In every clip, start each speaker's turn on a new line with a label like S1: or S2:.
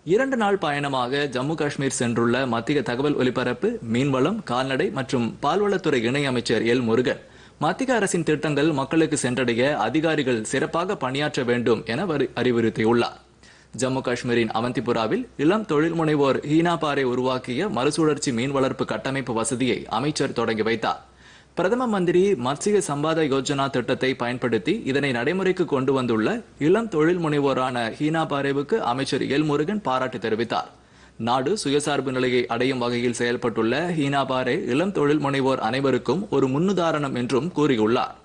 S1: இரண்டு நாள் பயணமாக ஜம்மு காஷ்மீர் சென்றுள்ள மத்திய தகவல் ஒலிபரப்பு மீன்வளம் கால்நடை மற்றும் பால்வளத்துறை இணையமைச்சர் எல் முருகன் மத்திய அரசின் திட்டங்கள் மக்களுக்கு சென்றடைய அதிகாரிகள் சிறப்பாக பணியாற்ற வேண்டும் என வரி- அறிவுறுத்தியுள்ளார் ஜம்மு காஷ்மீரின் அவந்திபுராவில் இளம் தொழில் முனைவோர் ஹீனா பாரே உருவாக்கிய மறுசுழற்சி மீன் வளர்ப்பு கட்டமைப்பு வசதியை அமைச்சர் தொடங்கி வைத்தார் பிரதம மந்திரி மத்சிய சம்பாத யோஜனா திட்டத்தை பயன்படுத்தி இதனை நடைமுறைக்கு கொண்டு வந்துள்ள இளம் தொழில் முனைவோரான ஹீனா பாரேவுக்கு அமைச்சர் எல் முருகன் பாராட்டு தெரிவித்தார் நாடு சுயசார்பு நிலையை அடையும் வகையில் செயல்பட்டுள்ள ஹீனா பாரே இளம் தொழில் முனைவோர் அனைவருக்கும் ஒரு முன்னுதாரணம் என்றும் கூறியுள்ளார்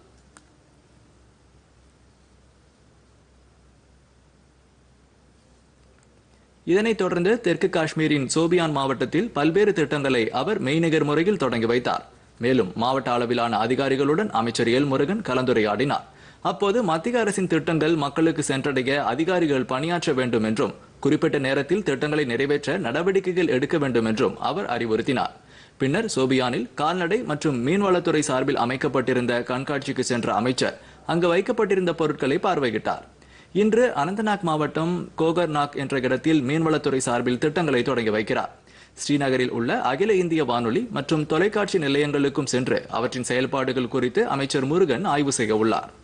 S1: இதனைத் தொடர்ந்து தெற்கு காஷ்மீரின் சோபியான் மாவட்டத்தில் பல்வேறு திட்டங்களை அவர் மெய்நிகர் முறையில் தொடங்கி வைத்தார் மேலும் மாவட்ட அளவிலான அதிகாரிகளுடன் அமைச்சர் எல் முருகன் கலந்துரையாடினார் அப்போது மத்திய அரசின் திட்டங்கள் மக்களுக்கு சென்றடைய அதிகாரிகள் பணியாற்ற வேண்டும் என்றும் குறிப்பிட்ட நேரத்தில் திட்டங்களை நிறைவேற்ற நடவடிக்கைகள் எடுக்க வேண்டும் என்றும் அவர் அறிவுறுத்தினார் பின்னர் சோபியானில் கால்நடை மற்றும் மீன்வளத்துறை சார்பில் அமைக்கப்பட்டிருந்த கண்காட்சிக்கு சென்ற அமைச்சர் அங்கு வைக்கப்பட்டிருந்த பொருட்களை பார்வையிட்டார் இன்று அனந்தநாக் மாவட்டம் கோகர்நாக் என்ற இடத்தில் மீன்வளத்துறை சார்பில் திட்டங்களை தொடங்கி வைக்கிறார் ஸ்ரீநகரில் உள்ள அகில இந்திய வானொலி மற்றும் தொலைக்காட்சி நிலையங்களுக்கும் சென்று அவற்றின் செயல்பாடுகள் குறித்து அமைச்சர் முருகன் ஆய்வு செய்ய உள்ளார்